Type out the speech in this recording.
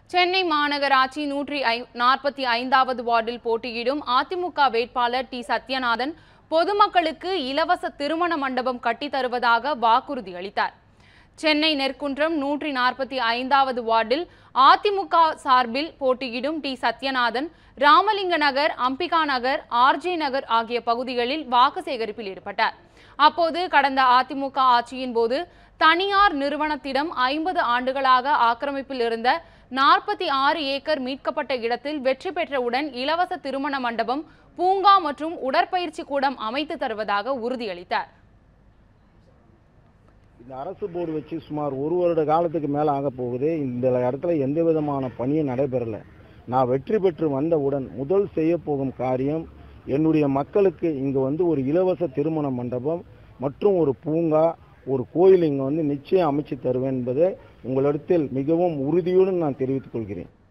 சென்னை மாநகராட்சி நூற்றி ஐ நாற்பத்தி ஐந்தாவது வார்டில் போட்டியிடும் அதிமுக வேட்பாளர் டி சத்யநாதன் பொதுமக்களுக்கு இலவச திருமண மண்டபம் கட்டித் தருவதாக வாக்குறுதி அளித்தார் சென்னை நெற்குன்றம் நூற்றி நாற்பத்தி ஐந்தாவது வார்டில் அதிமுக சார்பில் போட்டியிடும் டி சத்யநாதன் ராமலிங்க நகர் அம்பிகா நகர் ஆர்ஜே நகர் ஆகிய பகுதிகளில் வாக்கு சேகரிப்பில் ஈடுபட்டார் அப்போது கடந்த அதிமுக ஆட்சியின் போது தனியார் நிறுவனத்திடம் ஐம்பது ஆண்டுகளாக ஆக்கிரமிப்பில் இருந்த நாற்பத்தி ஆறு ஏக்கர் மீட்கப்பட்ட இடத்தில் வெற்றி பெற்றவுடன் இலவச திருமண மண்டபம் பூங்கா மற்றும் உடற்பயிற்சி கூடம் அமைத்து தருவதாக உறுதியளித்தார் இந்த அரசு போர்டு வச்சு சுமார் ஒரு வருட காலத்துக்கு மேலே ஆக போகுது இந்த இடத்துல எந்த விதமான பணியும் நடைபெறலை நான் வெற்றி பெற்று வந்தவுடன் முதல் செய்ய போகும் காரியம் என்னுடைய மக்களுக்கு இங்கே வந்து ஒரு இலவச திருமண மண்டபம் மற்றும் ஒரு பூங்கா ஒரு கோயில் இங்கே வந்து நிச்சயம் அமைச்சு தருவேன் என்பதை உங்களிடத்தில் மிகவும் உறுதியுடன் நான் தெரிவித்துக் கொள்கிறேன்